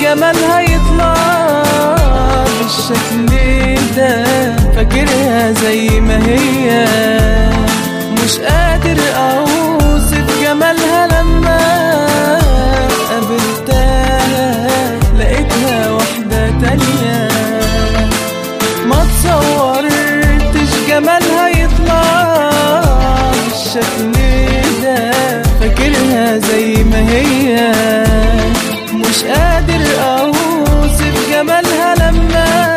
جمالها يطلع بالشكل ده فاكرها زي ما هي مش قادر اوصف جمالها لما قابلتها لقيتها واحدة تانية ما تصورتش جمالها يطلع بالشكل ده فاكرها زي ما هي مش قادر اوصف جمالها لما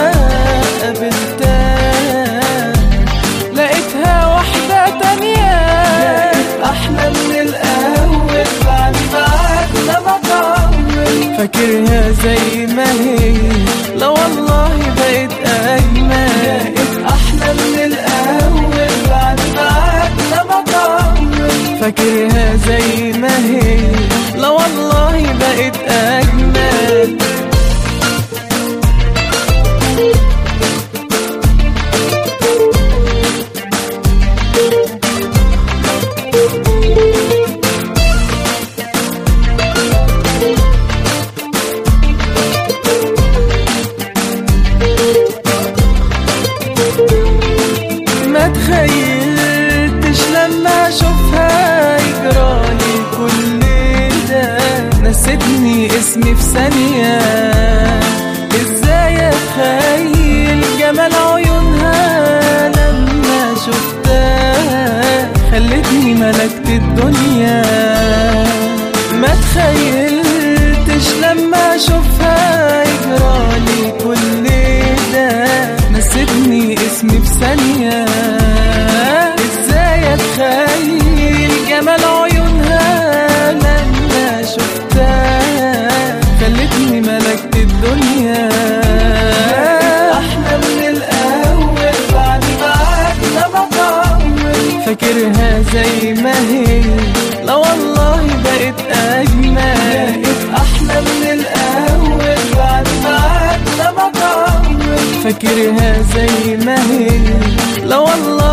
قابلتها لقيتها واحدة تانية أحلى من الأول بعد بعدنا بطول فاكرها زي ما هي لا والله بقيت أجمل بقيت أحلى من الأول بعد بعدنا بطول فاكرها زي ما هي لا والله بقيت أجمل ما تخيلتش لما اشوفها يجرالي كل ده نسيتني اسمي في ثانية ازاي اتخيل جمال عيونها لما شفتها خلتني ملكت الدنيا ما تخيلتش لما اشوفها يجرالي كل ده نسيتني اسمي في ثانية ازاي اتخيل جمال عيونها لما شفتها خلتني ملكت الدنيا احلى من الاول بعد بعدنا بطول فاكرها زي ما هي لا والله بقيت اجمل بقيت احلى من الاول بعد بعدنا بطول فاكرها زي ما هي لا والله